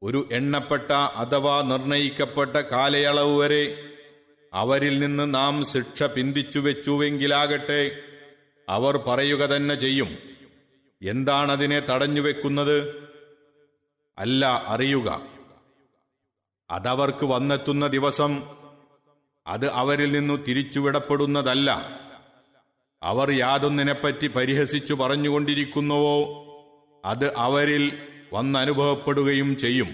ഒരു എണ്ണപ്പെട്ട അഥവാ നിർണയിക്കപ്പെട്ട കാലയളവ് വരെ അവരിൽ നിന്ന് നാം ശിക്ഷ പിന്തിച്ചു വെച്ചുവെങ്കിലാകട്ടെ അവർ പറയുക തന്നെ ചെയ്യും എന്താണതിനെ തടഞ്ഞു വെക്കുന്നത് അല്ല അറിയുക അതവർക്ക് വന്നെത്തുന്ന ദിവസം അത് അവരിൽ നിന്നു തിരിച്ചുവിടപ്പെടുന്നതല്ല അവർ യാതൊന്നിനെപ്പറ്റി പരിഹസിച്ചു പറഞ്ഞുകൊണ്ടിരിക്കുന്നുവോ അത് അവരിൽ വന്നനുഭവപ്പെടുകയും ചെയ്യും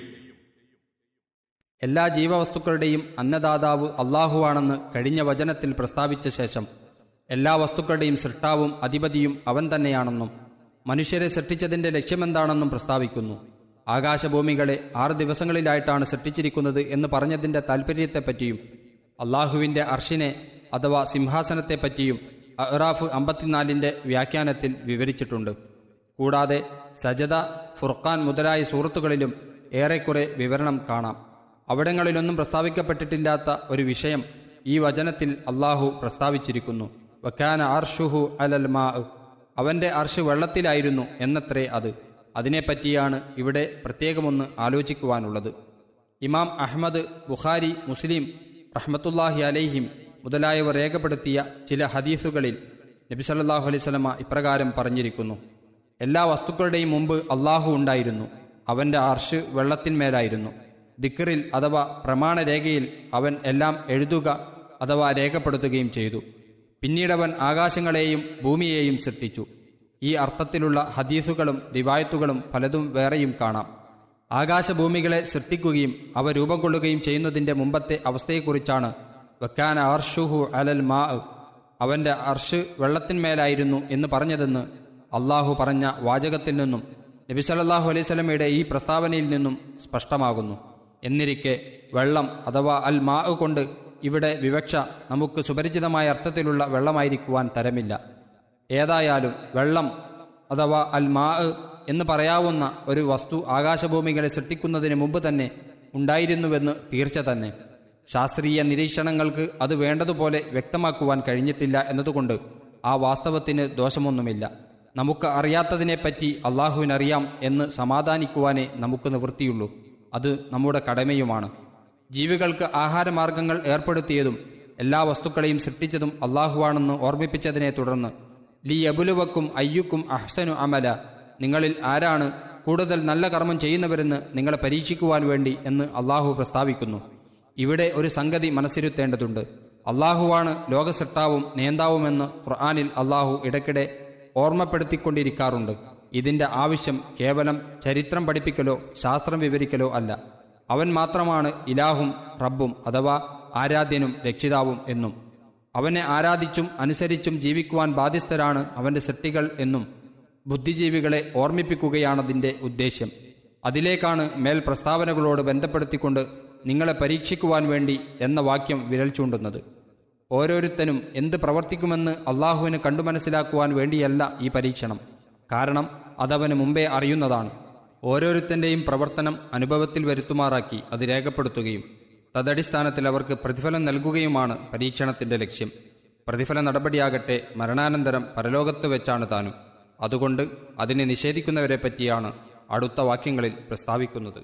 എല്ലാ ജീവവസ്തുക്കളുടെയും അന്നദാതാവ് അള്ളാഹുവാണെന്ന് കഴിഞ്ഞ വചനത്തിൽ പ്രസ്താവിച്ച ശേഷം എല്ലാ വസ്തുക്കളുടെയും സൃഷ്ടാവും അധിപതിയും അവൻ തന്നെയാണെന്നും മനുഷ്യരെ സൃഷ്ടിച്ചതിന്റെ ലക്ഷ്യമെന്താണെന്നും പ്രസ്താവിക്കുന്നു ആകാശഭൂമികളെ ആറ് ദിവസങ്ങളിലായിട്ടാണ് സൃഷ്ടിച്ചിരിക്കുന്നത് എന്ന് പറഞ്ഞതിന്റെ താൽപ്പര്യത്തെപ്പറ്റിയും അള്ളാഹുവിന്റെ അർഷിനെ അഥവാ സിംഹാസനത്തെപ്പറ്റിയും അറാഫ് അമ്പത്തിനാലിന്റെ വ്യാഖ്യാനത്തിൽ വിവരിച്ചിട്ടുണ്ട് കൂടാതെ സജദ ഫുർഖാൻ മുതലായ സൂറത്തുകളിലും ഏറെക്കുറെ വിവരണം കാണാം അവിടങ്ങളിലൊന്നും പ്രസ്താവിക്കപ്പെട്ടിട്ടില്ലാത്ത ഒരു വിഷയം ഈ വചനത്തിൽ അള്ളാഹു പ്രസ്താവിച്ചിരിക്കുന്നു വക്കാന അർഷുഹു അലൽ മാ അവന്റെ അർഷ് വെള്ളത്തിലായിരുന്നു എന്നത്രേ അത് അതിനെപ്പറ്റിയാണ് ഇവിടെ പ്രത്യേകമൊന്ന് ആലോചിക്കുവാനുള്ളത് ഇമാം അഹ്മദ് ബുഖാരി മുസ്ലിം റഹ്മത്തുല്ലാഹി അലൈഹിം മുതലായവർ രേഖപ്പെടുത്തിയ ചില ഹദീസുകളിൽ നബി സല്ലല്ലാഹു അലൈഹി സ്വലമ ഇപ്രകാരം പറഞ്ഞിരിക്കുന്നു എല്ലാ വസ്തുക്കളുടെയും മുമ്പ് അള്ളാഹു ഉണ്ടായിരുന്നു അവന്റെ അർഷ് വെള്ളത്തിന്മേലായിരുന്നു ദിക്കറിൽ അഥവാ പ്രമാണരേഖയിൽ അവൻ എല്ലാം എഴുതുക അഥവാ രേഖപ്പെടുത്തുകയും ചെയ്തു പിന്നീടവൻ ആകാശങ്ങളെയും ഭൂമിയെയും സൃഷ്ടിച്ചു ഈ അർത്ഥത്തിലുള്ള ഹദീസുകളും റിവായത്തുകളും പലതും വേറെയും കാണാം ആകാശഭൂമികളെ സൃഷ്ടിക്കുകയും അവ രൂപം കൊള്ളുകയും ചെയ്യുന്നതിന്റെ മുമ്പത്തെ അവസ്ഥയെക്കുറിച്ചാണ് വക്കാന അർഷുഹു അലൽ മാ അവന്റെ അർഷ് വെള്ളത്തിന്മേലായിരുന്നു എന്ന് പറഞ്ഞതെന്ന് അള്ളാഹു പറഞ്ഞ വാചകത്തിൽ നിന്നും നബി സല്ലല്ലാഹു അലൈഹി സ്വലമയുടെ ഈ പ്രസ്താവനയിൽ നിന്നും സ്പഷ്ടമാകുന്നു എന്നിരിക്കെ വെള്ളം അഥവാ അൽ മാ കൊണ്ട് ഇവിടെ വിവക്ഷ നമുക്ക് സുപരിചിതമായ അർത്ഥത്തിലുള്ള വെള്ളമായിരിക്കുവാൻ തരമില്ല ഏതായാലും വെള്ളം അഥവാ അൽ മാ എന്ന് പറയാവുന്ന ഒരു വസ്തു ആകാശഭൂമികളെ സൃഷ്ടിക്കുന്നതിന് മുമ്പ് തന്നെ ഉണ്ടായിരുന്നുവെന്ന് തീർച്ച തന്നെ ശാസ്ത്രീയ നിരീക്ഷണങ്ങൾക്ക് അത് വേണ്ടതുപോലെ വ്യക്തമാക്കുവാൻ കഴിഞ്ഞിട്ടില്ല എന്നതുകൊണ്ട് ആ വാസ്തവത്തിന് ദോഷമൊന്നുമില്ല നമുക്ക് അറിയാത്തതിനെപ്പറ്റി അള്ളാഹുവിനറിയാം എന്ന് സമാധാനിക്കുവാനേ നമുക്ക് നിവൃത്തിയുള്ളൂ അത് നമ്മുടെ കടമയുമാണ് ജീവികൾക്ക് ആഹാരമാർഗങ്ങൾ ഏർപ്പെടുത്തിയതും എല്ലാ വസ്തുക്കളെയും സൃഷ്ടിച്ചതും അള്ളാഹുവാണെന്ന് ഓർമ്മിപ്പിച്ചതിനെ തുടർന്ന് ലി അബുലുവക്കും അയ്യുക്കും അഹ്സനു അമല നിങ്ങളിൽ ആരാണ് കൂടുതൽ നല്ല കർമ്മം ചെയ്യുന്നവരെന്ന് നിങ്ങളെ പരീക്ഷിക്കുവാൻ വേണ്ടി എന്ന് അള്ളാഹു പ്രസ്താവിക്കുന്നു ഇവിടെ ഒരു സംഗതി മനസ്സിരുത്തേണ്ടതുണ്ട് അള്ളാഹുവാണ് ലോകസൃഷ്ടാവും നേതാവുമെന്ന് ഖുർആാനിൽ അള്ളാഹു ഇടയ്ക്കിടെ ഓർമ്മപ്പെടുത്തിക്കൊണ്ടിരിക്കാറുണ്ട് ഇതിന്റെ ആവശ്യം കേവലം ചരിത്രം പഠിപ്പിക്കലോ ശാസ്ത്രം വിവരിക്കലോ അല്ല അവൻ മാത്രമാണ് ഇലാഹും റബ്ബും അഥവാ ആരാധ്യനും രക്ഷിതാവും എന്നും അവനെ ആരാധിച്ചും അനുസരിച്ചും ജീവിക്കുവാൻ ബാധ്യസ്ഥരാണ് അവന്റെ സൃഷ്ടികൾ എന്നും ബുദ്ധിജീവികളെ ഓർമ്മിപ്പിക്കുകയാണതിന്റെ ഉദ്ദേശ്യം അതിലേക്കാണ് മേൽ പ്രസ്താവനകളോട് ബന്ധപ്പെടുത്തിക്കൊണ്ട് നിങ്ങളെ പരീക്ഷിക്കുവാൻ വേണ്ടി എന്ന വാക്യം വിരൽ ചൂണ്ടുന്നത് ഓരോരുത്തനും എന്ത് പ്രവർത്തിക്കുമെന്ന് അള്ളാഹുവിന് കണ്ടു മനസ്സിലാക്കുവാൻ വേണ്ടിയല്ല ഈ പരീക്ഷണം കാരണം അതവന് മുമ്പേ അറിയുന്നതാണ് ഓരോരുത്തന്റെയും പ്രവർത്തനം അനുഭവത്തിൽ വരുത്തുമാറാക്കി അത് രേഖപ്പെടുത്തുകയും തദടിസ്ഥാനത്തിൽ അവർക്ക് പ്രതിഫലം നൽകുകയുമാണ് പരീക്ഷണത്തിന്റെ ലക്ഷ്യം പ്രതിഫല നടപടിയാകട്ടെ മരണാനന്തരം പരലോകത്ത് വെച്ചാണ് താനും അതുകൊണ്ട് അതിനെ നിഷേധിക്കുന്നവരെ പറ്റിയാണ് അടുത്ത വാക്യങ്ങളിൽ പ്രസ്താവിക്കുന്നത്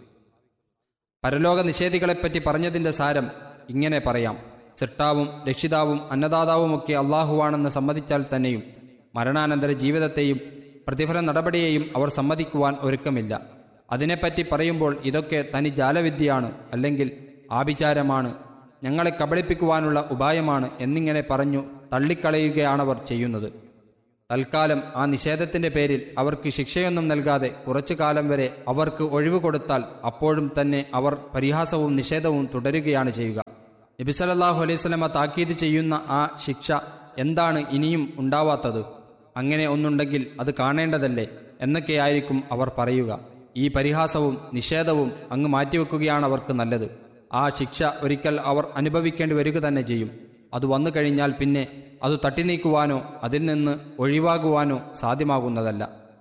പരലോക നിഷേധികളെപ്പറ്റി പറഞ്ഞതിന്റെ സാരം ഇങ്ങനെ പറയാം സിട്ടാവും രക്ഷിതാവും അന്നദാതാവുമൊക്കെ അള്ളാഹുവാണെന്ന് സമ്മതിച്ചാൽ തന്നെയും മരണാനന്തര ജീവിതത്തെയും പ്രതിഫല നടപടിയെയും അവർ സമ്മതിക്കുവാൻ ഒരുക്കമില്ല അതിനെപ്പറ്റി പറയുമ്പോൾ ഇതൊക്കെ തനി ജാലവിദ്യയാണ് അല്ലെങ്കിൽ ആഭിചാരമാണ് ഞങ്ങളെ കബളിപ്പിക്കുവാനുള്ള ഉപായമാണ് എന്നിങ്ങനെ പറഞ്ഞു തള്ളിക്കളയുകയാണവർ ചെയ്യുന്നത് തൽക്കാലം ആ നിഷേധത്തിന്റെ പേരിൽ അവർക്ക് ശിക്ഷയൊന്നും നൽകാതെ കുറച്ചു കാലം വരെ അവർക്ക് ഒഴിവ് കൊടുത്താൽ അപ്പോഴും തന്നെ അവർ പരിഹാസവും നിഷേധവും തുടരുകയാണ് ചെയ്യുക നബിസലല്ലാഹു അലൈഹി സ്വലമ താക്കീത് ചെയ്യുന്ന ആ ശിക്ഷ എന്താണ് ഇനിയും ഉണ്ടാവാത്തത് അങ്ങനെ ഒന്നുണ്ടെങ്കിൽ അത് കാണേണ്ടതല്ലേ എന്നൊക്കെയായിരിക്കും അവർ പറയുക ഈ പരിഹാസവും നിഷേധവും അങ്ങ് മാറ്റിവെക്കുകയാണ് അവർക്ക് നല്ലത് ആ ശിക്ഷ ഒരിക്കൽ അവർ അനുഭവിക്കേണ്ടി വരിക തന്നെ ചെയ്യും അത് വന്നു കഴിഞ്ഞാൽ പിന്നെ അത് തട്ടിനീക്കുവാനോ അതിൽ നിന്ന് ഒഴിവാകുവാനോ സാധ്യമാകുന്നതല്ല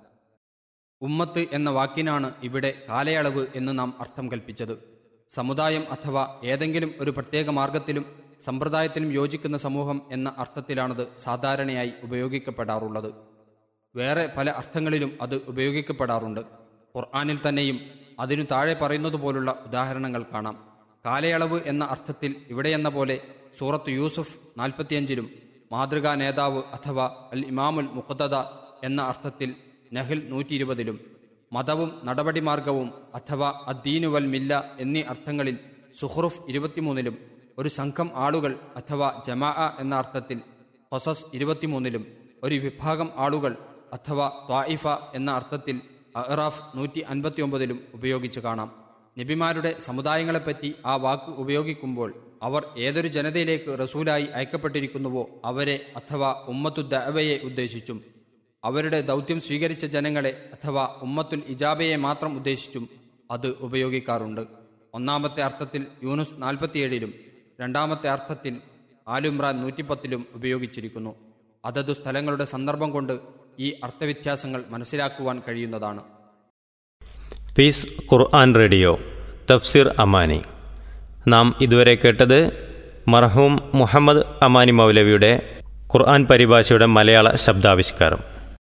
ഉമ്മത്ത് എന്ന വാക്കിനാണ് ഇവിടെ കാലയളവ് എന്ന് നാം അർത്ഥം കൽപ്പിച്ചത് സമുദായം അഥവാ ഏതെങ്കിലും ഒരു പ്രത്യേക മാർഗത്തിലും സമ്പ്രദായത്തിലും യോജിക്കുന്ന സമൂഹം എന്ന അർത്ഥത്തിലാണത് സാധാരണയായി ഉപയോഗിക്കപ്പെടാറുള്ളത് വേറെ പല അർത്ഥങ്ങളിലും അത് ഉപയോഗിക്കപ്പെടാറുണ്ട് ഖുർആാനിൽ തന്നെയും അതിനു താഴെ പറയുന്നത് പോലുള്ള ഉദാഹരണങ്ങൾ കാണാം കാലയളവ് എന്ന അർത്ഥത്തിൽ ഇവിടെയെന്ന പോലെ സൂറത്ത് യൂസുഫ് നാൽപ്പത്തിയഞ്ചിലും മാതൃകാ നേതാവ് അഥവാ അൽ ഇമാമുൽ മുഖദ്ദ എന്ന അർത്ഥത്തിൽ നഹിൽ നൂറ്റി ഇരുപതിലും മതവും നടപടിമാർഗവും അഥവാ അദ്ദീനു വൽ മില്ല എന്നീ അർത്ഥങ്ങളിൽ സുഹ്റുഫ് ഇരുപത്തിമൂന്നിലും ഒരു സംഘം ആളുകൾ അഥവാ ജമാ എന്ന അർത്ഥത്തിൽ ഹൊസസ് ഇരുപത്തിമൂന്നിലും ഒരു വിഭാഗം ആളുകൾ അഥവാ ത്വായിഫ എന്ന അർത്ഥത്തിൽ അഹ്റാഫ് നൂറ്റി അൻപത്തിയൊമ്പതിലും ഉപയോഗിച്ച് കാണാം നബിമാരുടെ സമുദായങ്ങളെപ്പറ്റി ആ വാക്ക് ഉപയോഗിക്കുമ്പോൾ അവർ ഏതൊരു ജനതയിലേക്ക് റസൂലായി അയക്കപ്പെട്ടിരിക്കുന്നുവോ അവരെ അഥവാ ഉമ്മത്തു ദഅവയെ ഉദ്ദേശിച്ചും അവരുടെ ദൗത്യം സ്വീകരിച്ച ജനങ്ങളെ അഥവാ ഉമ്മത്തുൽ ഇജാബയെ മാത്രം ഉദ്ദേശിച്ചും അത് ഉപയോഗിക്കാറുണ്ട് ഒന്നാമത്തെ അർത്ഥത്തിൽ യൂനുസ് നാൽപ്പത്തിയേഴിലും രണ്ടാമത്തെ അർത്ഥത്തിൽ ആലുംറാൻ നൂറ്റിപ്പത്തിലും ഉപയോഗിച്ചിരിക്കുന്നു അതതു സ്ഥലങ്ങളുടെ സന്ദർഭം കൊണ്ട് ഈ അർത്ഥവ്യത്യാസങ്ങൾ മനസ്സിലാക്കുവാൻ കഴിയുന്നതാണ് പീസ് ഖുർആൻ റേഡിയോ തഫ്സിർ അമാനി നാം ഇതുവരെ കേട്ടത് മർഹൂം മുഹമ്മദ് അമാനി മൗലവിയുടെ ഖുർആൻ പരിഭാഷയുടെ മലയാള ശബ്ദാവിഷ്കാരം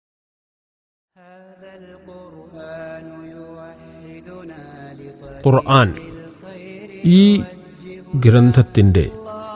ഖുർആൻ ഈ ഗ്രന്ഥത്തിൻ്റെ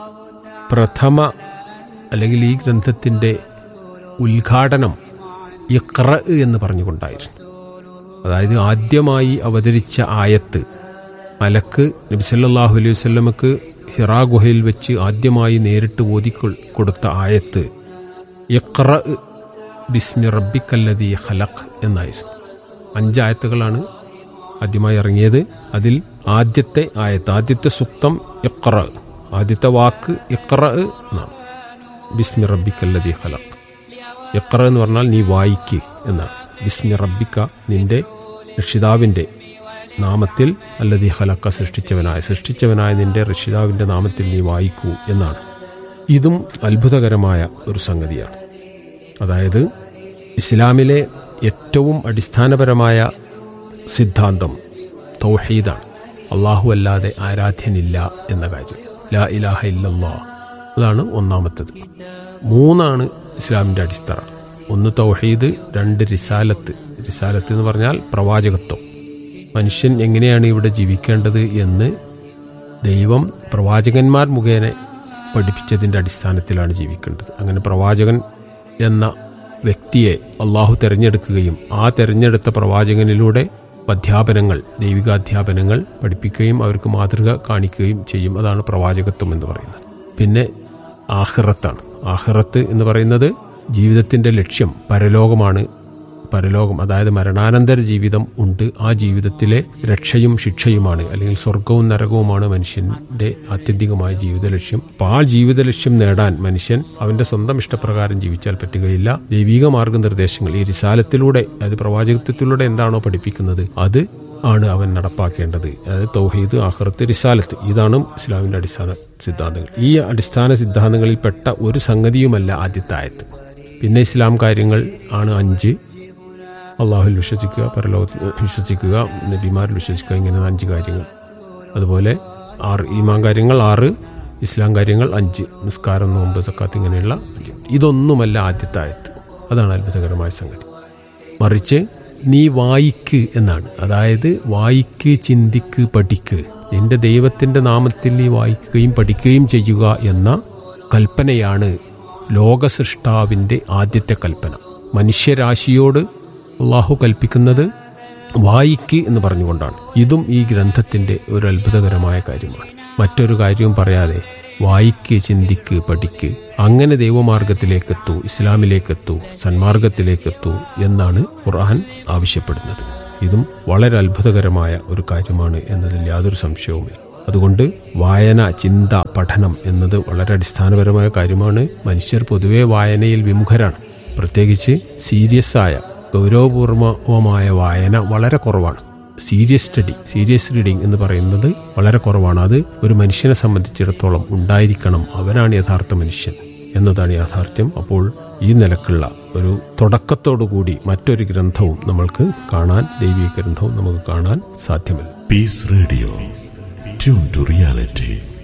പ്രഥമ അല്ലെങ്കിൽ ഈ ഗ്രന്ഥത്തിൻ്റെ ഉദ്ഘാടനം ഇഖ്ര എന്ന് പറഞ്ഞുകൊണ്ടായിരുന്നു അതായത് ആദ്യമായി അവതരിച്ച ആയത്ത് മലക്ക് നബി സല്ലല്ലാഹു അലൈഹി വസല്ലമക്ക് ഹിറാ ഗുഹയിൽ വെച്ച് ആദ്യമായി നേരിട്ട് ഓതി കൊ- കൊടുത്ത ആയത്ത് ഇഖ്ര ബിസ്മി റബ്ബിക്കല്ലതി ഖലഖ് എന്നായിരുന്നു അഞ്ചായത്തുകളാണ് ആദ്യമായി ഇറങ്ങിയത് അതിൽ ആദ്യത്തെ ആയത്ത് ആദ്യത്തെ സുക്തം ഇഖ്ര ആദ്യത്തെ വാക്ക് ഇഖ്ര എന്നാണ് ബിസ്മി റബ്ബിക്കല്ലതി ഖലഖ് ഇഖ്ര എന്ന് പറഞ്ഞാൽ നീ വായിക്ക് എന്നാണ് ബിസ്മി റബ്ബിക്ക നിന്റെ രക്ഷിതാവിൻ്റെ നാമത്തിൽ അല്ലതി ഖലക്ക സൃഷ്ടിച്ചവനായ സൃഷ്ടിച്ചവനായ നിന്റെ രക്ഷിതാവിൻ്റെ നാമത്തിൽ നീ വായിക്കൂ എന്നാണ് ഇതും അത്ഭുതകരമായ ഒരു സംഗതിയാണ് അതായത് ഇസ്ലാമിലെ ഏറ്റവും അടിസ്ഥാനപരമായ സിദ്ധാന്തം തൗഹീദാണ് അള്ളാഹു അല്ലാതെ ആരാധ്യനില്ല എന്ന കാര്യം ലാ ഇലാഹ ഇല്ലല്ലാ അതാണ് ഒന്നാമത്തത് മൂന്നാണ് ഇസ്ലാമിൻ്റെ അടിസ്ഥാനം ഒന്ന് തൗഹീദ് രണ്ട് റിസാലത്ത് റിസാലത്ത് എന്ന് പറഞ്ഞാൽ പ്രവാചകത്വം മനുഷ്യൻ എങ്ങനെയാണ് ഇവിടെ ജീവിക്കേണ്ടത് എന്ന് ദൈവം പ്രവാചകന്മാർ മുഖേന പഠിപ്പിച്ചതിൻ്റെ അടിസ്ഥാനത്തിലാണ് ജീവിക്കേണ്ടത് അങ്ങനെ പ്രവാചകൻ എന്ന വ്യക്തിയെ അള്ളാഹു തിരഞ്ഞെടുക്കുകയും ആ തിരഞ്ഞെടുത്ത പ്രവാചകനിലൂടെ അധ്യാപനങ്ങൾ ദൈവികാധ്യാപനങ്ങൾ പഠിപ്പിക്കുകയും അവർക്ക് മാതൃക കാണിക്കുകയും ചെയ്യും അതാണ് പ്രവാചകത്വം എന്ന് പറയുന്നത് പിന്നെ ആഹ്റത്താണ് ആഹ്റത്ത് എന്ന് പറയുന്നത് ജീവിതത്തിന്റെ ലക്ഷ്യം പരലോകമാണ് പരലോകം അതായത് മരണാനന്തര ജീവിതം ഉണ്ട് ആ ജീവിതത്തിലെ രക്ഷയും ശിക്ഷയുമാണ് അല്ലെങ്കിൽ സ്വർഗവും നരകവുമാണ് മനുഷ്യന്റെ ആത്യന്തികമായ ജീവിത ലക്ഷ്യം അപ്പോൾ ആ ജീവിത ലക്ഷ്യം നേടാൻ മനുഷ്യൻ അവന്റെ സ്വന്തം ഇഷ്ടപ്രകാരം ജീവിച്ചാൽ പറ്റുകയില്ല ദൈവിക മാർഗനിർദ്ദേശങ്ങൾ ഈ റിസാലത്തിലൂടെ അതായത് പ്രവാചകത്വത്തിലൂടെ എന്താണോ പഠിപ്പിക്കുന്നത് അത് ആണ് അവൻ നടപ്പാക്കേണ്ടത് അതായത് തൗഹീദ് ആഹ്റത്ത് റിസാലത്ത് ഇതാണ് ഇസ്ലാമിന്റെ അടിസ്ഥാന സിദ്ധാന്തങ്ങൾ ഈ അടിസ്ഥാന സിദ്ധാന്തങ്ങളിൽ പെട്ട ഒരു സംഗതിയുമല്ല ആദ്യത്തെ ആയത്ത് പിന്നെ ഇസ്ലാം കാര്യങ്ങൾ ആണ് അഞ്ച് അള്ളാഹുൽ വിശ്വസിക്കുക പരലോകത്തിൽ വിശ്വസിക്കുക നബിമാരിൽ വിശ്വസിക്കുക ഇങ്ങനെ അഞ്ച് കാര്യങ്ങൾ അതുപോലെ ആറ് ഈമാൻ കാര്യങ്ങൾ ആറ് ഇസ്ലാം കാര്യങ്ങൾ അഞ്ച് നിസ്കാരം നോമ്പ് സക്കാത്ത് ഇങ്ങനെയുള്ള അഞ്ച് ഇതൊന്നുമല്ല ആദ്യത്തെ ആയത്ത് അതാണ് അത്ഭുതകരമായ സംഗതി മറിച്ച് നീ വായിക്ക് എന്നാണ് അതായത് വായിക്ക് ചിന്തിക്ക് പഠിക്ക് നിന്റെ ദൈവത്തിന്റെ നാമത്തിൽ നീ വായിക്കുകയും പഠിക്കുകയും ചെയ്യുക എന്ന കൽപ്പനയാണ് ലോകസൃഷ്ടാവിന്റെ ആദ്യത്തെ കൽപ്പന മനുഷ്യരാശിയോട് അള്ളാഹു കൽപ്പിക്കുന്നത് വായിക്ക് എന്ന് പറഞ്ഞുകൊണ്ടാണ് ഇതും ഈ ഗ്രന്ഥത്തിന്റെ ഒരു അത്ഭുതകരമായ കാര്യമാണ് മറ്റൊരു കാര്യവും പറയാതെ വായിക്ക് ചിന്തിക്ക് പഠിക്ക് അങ്ങനെ ദൈവമാർഗത്തിലേക്കെത്തൂ ഇസ്ലാമിലേക്കെത്തൂ സന്മാർഗത്തിലേക്കെത്തൂ എന്നാണ് ഖുർആൻ ആവശ്യപ്പെടുന്നത് ഇതും വളരെ അത്ഭുതകരമായ ഒരു കാര്യമാണ് എന്നതിൽ യാതൊരു സംശയവുമില്ല അതുകൊണ്ട് വായന ചിന്ത പഠനം എന്നത് വളരെ അടിസ്ഥാനപരമായ കാര്യമാണ് മനുഷ്യർ പൊതുവെ വായനയിൽ വിമുഖരാണ് പ്രത്യേകിച്ച് സീരിയസ് ആയ ഗൗരവപൂർവമായ വായന വളരെ കുറവാണ് സീരിയസ് സ്റ്റഡി സീരിയസ് റീഡിംഗ് എന്ന് പറയുന്നത് വളരെ കുറവാണ് അത് ഒരു മനുഷ്യനെ സംബന്ധിച്ചിടത്തോളം ഉണ്ടായിരിക്കണം അവനാണ് യഥാർത്ഥ മനുഷ്യൻ എന്നതാണ് യാഥാർത്ഥ്യം അപ്പോൾ ഈ നിലക്കുള്ള ഒരു തുടക്കത്തോടുകൂടി മറ്റൊരു ഗ്രന്ഥവും നമ്മൾക്ക് കാണാൻ ദൈവിക ഗ്രന്ഥവും നമുക്ക് കാണാൻ സാധ്യമല്ല Peace Radio. Tune to reality.